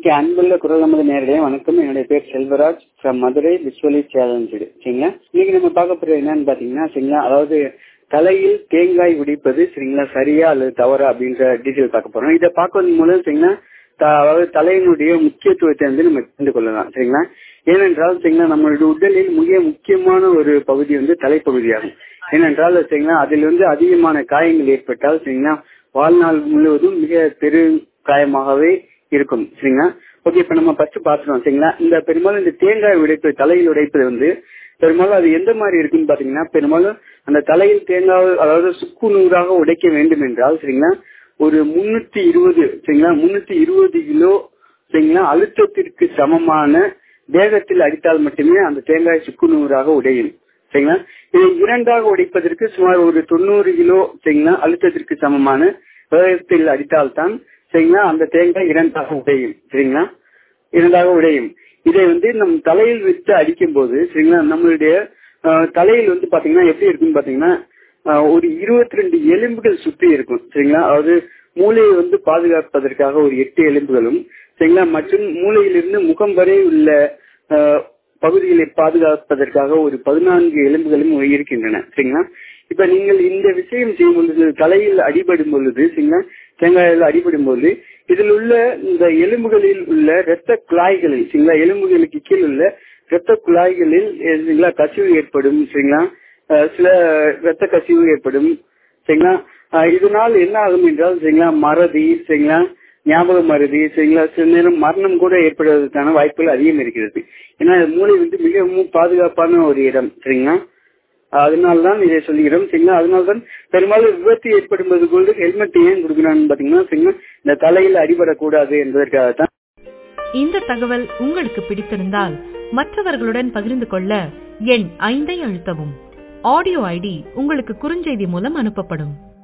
okay அன்புள்ள குரல் நமது நேரடியாக வணக்கம் என்னுடைய பேர் Selvaraj from Madurai visually challenged சரிங்களா இன்னைக்கு நம்ம பார்க்க போறது என்னன்னு பாத்தீங்கன்னா சரிங்களா அதாவது தலையில் தேங்காய் உடைப்பது சரிங்களா சரியா அல்லது தவறா அப்படின்ற டீட்டெயில் பார்க்க போறோம் இதை பார்க்கறது மூலம் சரிங்களா த- அதாவது தலையினுடைய முக்கியத்துவத்தை வந்து நம்ம தெரிந்து கொள்ளலாம் சரிங்களா ஏனென்றால் சரிங்களா நம்மளுடைய உடலில் மிக முக்கியமான ஒரு பகுதி வந்து தலைப்பகுதியாகும் ஏனென்றால் சரிங்களா அதில் வந்து அதிகமான காயங்கள் ஏற்பட்டால் சரிங்களா வாழ்நாள் முழுவதும் மிக பெரு காயமாகவே இருக்கும் சரிங்களா ஓகே இப்ப நம்ம ஃபர்ஸ்ட் பாத்துறோம் சரிங்களா இந்த பெரும்பாலும் இந்த தேங்காய் உடைப்பு தலையில் உடைப்பது வந்து பெரும்பாலும் அது எந்த மாதிரி இருக்குன்னு பாத்தீங்கன்னா பெரும்பாலும் அந்த தலையில் தேங்காய் அதாவது சுக்கு நூறாக உடைக்க வேண்டும் என்றால் சரிங்களா ஒரு முன்னூத்தி இருபது சரிங்களா முன்னூத்தி இருபது கிலோ சரிங்களா அழுத்தத்திற்கு சமமான வேகத்தில் அடித்தால் மட்டுமே அந்த தேங்காய் சுக்கு நூறாக உடையும் சரிங்களா இதை இரண்டாக உடைப்பதற்கு சுமார் ஒரு தொண்ணூறு கிலோ சரிங்களா அழுத்தத்திற்கு சமமான வேகத்தில் அடித்தால்தான் சரிங்களா அந்த தேங்காய் இரண்டாக உடையும் சரிங்களா இரண்டாக உடையும் இதை வந்து நம் தலையில் வச்சு அடிக்கும் போது சரிங்களா நம்மளுடைய அஹ், தலையில் வந்து பாத்தீங்கன்னா எப்படி இருக்குன்னு பாத்தீங்கன்னா அஹ், ஒரு இருபத்தி ரெண்டு எலும்புகள் சுற்றி இருக்கும் சரிங்களா அதாவது மூளையை வந்து பாதுகாப்பதற்காக ஒரு எட்டு எலும்புகளும் சரிங்களா மற்றும் மூளையிலிருந்து முகம் வரை உள்ள அஹ், பகுதிகளை பாதுகாப்பதற்காக ஒரு பதினான்கு எலும்புகளும் இருக்கின்றன சரிங்களா இப்ப நீங்கள் இந்த விஷயம் செய்யும் பொழுது தலையில் அடிபடும் பொழுது சரிங்களா தேங்காயில் அடிபடும் பொழுது இதில் உள்ள இந்த எலும்புகளில் உள்ள இரத்த குழாய்களில் சரிங்களா எலும்புகளுக்கு கீழ் உள்ள இரத்த குழாய்களில் அஹ், சரிங்களா கசிவு ஏற்படும் சரிங்களா அஹ், சில இரத்த கசிவு ஏற்படும் சரிங்களா அஹ், இதனால் என்ன ஆகும் என்றால் சரிங்களா மறதி சரிங்களா ஞாபக மறதி சரிங்களா சில நேரம் மரணம் கூட ஏற்படுவதற்கான வாய்ப்புகள் அதிகம் இருக்கிறது ஏன்னா மூளை வந்து மிகவும் பாதுகாப்பான ஒரு இடம் சரிங்களா அதனால்தான் இதை சொல்லுகிறோம் சரிங்களா அதனால்தான் பெரும்பாலும் விபத்து ஏற்படும் போது கூட ஹெல்மெட் ஏன் கொடுக்கணும்னு பாத்தீங்கன்னா சரிங்களா இந்த தலையில் அடிபடக்கூடாது என்பதற்காகத்தான் இந்த தகவல் உங்களுக்கு பிடித்திருந்தால் மற்றவர்களுடன் பகிர்ந்து கொள்ள எண் ஐந்தை அழுத்தவும் ஆடியோ ஐடி உங்களுக்கு குறுஞ்செய்தி மூலம் அனுப்பப்படும்